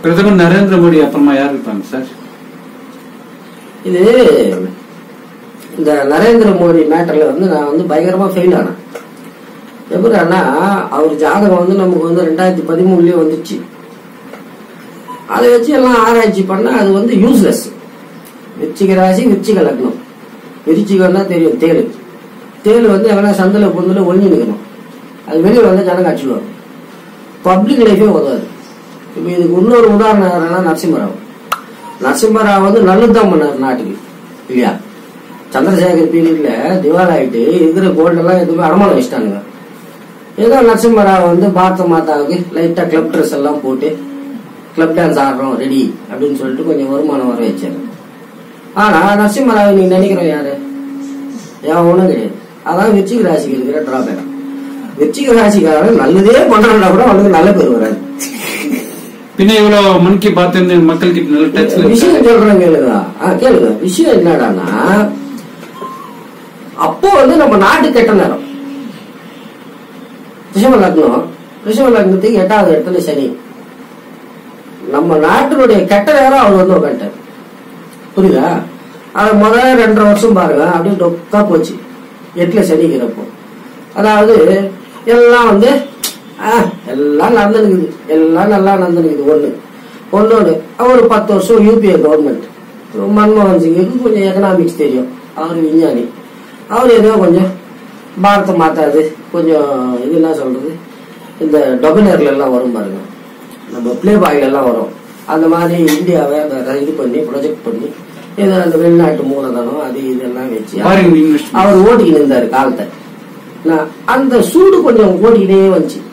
பிரதமர் நரேந்திர மோடி அப்புறமா யார் இருப்பாங்க சார் இது இந்த நரேந்திர மோடி மேட்டர்ல வந்து நான் வந்து பயங்கரமா ஃபெயில் ஆனேன் எப்படின்னா அவர் ஜாதகம் வந்து நமக்கு வந்து ரெண்டாயிரத்தி பதிமூணுலயே வந்துச்சு அதை வச்சு எல்லாம் ஆராய்ச்சி பண்ணா அது வந்து யூஸ்லெஸ் விருச்சிக ராசி விருச்சிக லக்னம் விருச்சிகம்னா தெரியும் தேள் தேள் வந்து எங்கன்னா சந்தில பொந்துல ஒளிஞ்சு நிற்கணும் அது வெளியே வந்து ஜனங்க அடிச்சுடுவாங்க பப்ளிக் லைஃபே உதவாது இப்போ இதுக்கு இன்னொரு உதாரணம் யாருன்னா நரசிம்மராவ் நரசிம்மராவ் வந்து நல்லதுதான் பண்ணார் நாட்டுக்கு இல்லையா சந்திரசேகர் பீரியட்ல திவால் ஆயிட்டு இருக்கிற கோல்டெல்லாம் எதுவுமே அடமானம் வச்சிட்டானுங்க ஏதோ நரசிம்மராவ் வந்து பாரத மாதாவுக்கு லைட்டா கிளப் ட்ரெஸ் எல்லாம் போட்டு கிளப் டான்ஸ் ஆடுறோம் ரெடி அப்படின்னு சொல்லிட்டு கொஞ்சம் வருமானம் வர வச்சாரு ஆனா நரசிம்மராவ் நீங்க நினைக்கிறோம் யாரு ஏன் ஒண்ணும் கிடையாது அதான் விருச்சிக ராசிக்கு இருக்கிற டிராபேக் விருச்சிக ராசிக்காரன் நல்லதே பண்றா கூட அவனுக்கு நல்ல பேர் வராது பின்ன இவ்வளவு மன் கி பாத் மக்கள் கிட்ட நல்ல டச்ல விஷயம் சொல்றேன் கேளுங்க ஆ, கேளுங்க விஷயம் என்னடான்னா அப்போ வந்து நம்ம நாட்டு கெட்ட நேரம் ரிஷப லக்னம் ரிஷப லக்னத்துக்கு எட்டாவது இடத்துல சனி நம்ம நாட்டினுடைய கெட்ட நேரம் அவர் வந்து உட்காந்துட்டார் புரியுதா அது முதல்ல ரெண்டரை வருஷம் பாருங்க அப்படியே டொக்கா போச்சு எட்டுல சனிக்கிறப்போ அதாவது எல்லாம் வந்து ஆ, எல்லாம் நடந்துருக்குது எல்லாம் நல்லா நடந்துருக்குது ஒண்ணு ஒன்னொன்னு ஒரு பத்து வருஷம் யூபிஏ கவர்மெண்ட் மன்மோகன் சிங்குக்கு கொஞ்சம் எக்கனாமிக்ஸ் தெரியும் அவர் விஞ்ஞானி அவர் ஏதோ கொஞ்சம் பாரத மாத்தாது கொஞ்சம் இது என்ன சொல்றது இந்த டொமினர்ல எல்லாம் வரும் பாருங்க நம்ம பிளே பாயில் எல்லாம் வரும் அந்த மாதிரி இந்தியாவை வேற இது பண்ணி ப்ரொஜெக்ட் பண்ணி ஏதோ அந்த வெளிநாட்டு மூலதனம் அது இதெல்லாம் வச்சு Foreign investment. அவர் ஓட்டிக்கிட்டு இருந்தாரு காலத்தை நான் அந்த சூடு கொஞ்சம் ஓடிக்கிட்டே வந்துச்சு